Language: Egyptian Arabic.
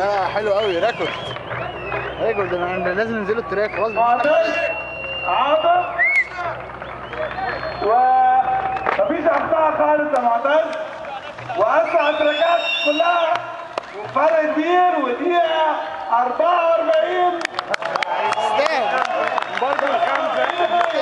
ده حلو قوي ريكورد ريكورد انا لازم ننزلوا التراك خلاص معتز عاطف ومفيش اخطاء خالص يا معتز واسرع التراكات كلها وفرق كبير ودقيقه 44 تستاهل برضه خمسه